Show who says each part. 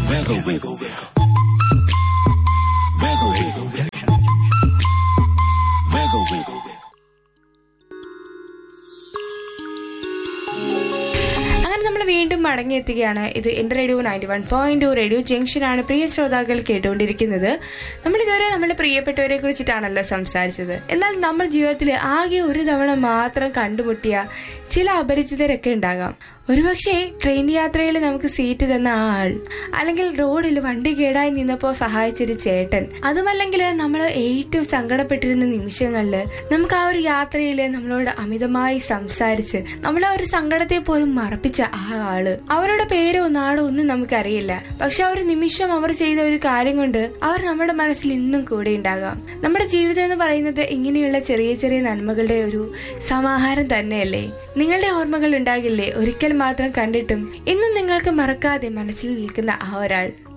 Speaker 1: Wiggle, wiggle, wiggle. Wiggle, wiggle, wiggle. Wiggle, wiggle, wiggle.
Speaker 2: അങ്ങനെ നമ്മൾ വീണ്ടും മടങ്ങിയെത്തുകയാണ് ഇത് എന്റെ radio ninety one point two radio ജംഗ്ഷനാണ് പ്രിയ ശ്രോതാക്കൾ കേട്ടുകൊണ്ടിരിക്കുന്നത് നമ്മൾ ഇതുവരെ നമ്മുടെ പ്രിയപ്പെട്ടവരെ കുറിച്ചിട്ടാണല്ലോ സംസാരിച്ചത് എന്നാൽ നമ്മൾ ജീവിതത്തിൽ ആകെ ഒരു തവണ മാത്രം കണ്ടുമുട്ടിയ ചില അപരിചിതരൊക്കെ ഉണ്ടാകാം ഒരുപക്ഷെ ട്രെയിൻ യാത്രയിൽ നമുക്ക് സീറ്റ് തന്ന ആ ആൾ അല്ലെങ്കിൽ റോഡിൽ വണ്ടി കേടായി നിന്നപ്പോ സഹായിച്ചൊരു ചേട്ടൻ അതുമല്ലെങ്കിൽ നമ്മൾ ഏറ്റവും സങ്കടപ്പെട്ടിരുന്ന നിമിഷങ്ങളിൽ നമുക്ക് ആ ഒരു യാത്രയിൽ നമ്മളോട് അമിതമായി സംസാരിച്ച് നമ്മളെ ഒരു സങ്കടത്തെ പോലും മറപ്പിച്ച ആ ആള് അവരുടെ പേരോ നാടോ ഒന്നും നമുക്കറിയില്ല പക്ഷെ ആ ഒരു നിമിഷം അവർ ചെയ്ത ഒരു കാര്യം കൊണ്ട് അവർ നമ്മുടെ മനസ്സിൽ ഇന്നും കൂടെ ഉണ്ടാകാം നമ്മുടെ ജീവിതം എന്ന് പറയുന്നത് ഇങ്ങനെയുള്ള ചെറിയ ചെറിയ നന്മകളുടെ ഒരു സമാഹാരം തന്നെയല്ലേ നിങ്ങളുടെ ഓർമ്മകൾ ഉണ്ടാകില്ലേ ഒരിക്കൽ മാത്രം കണ്ടിട്ടും ഇന്നും നിങ്ങൾക്ക് മറക്കാതെ മനസ്സിൽ നിൽക്കുന്ന ആ ഒരാൾ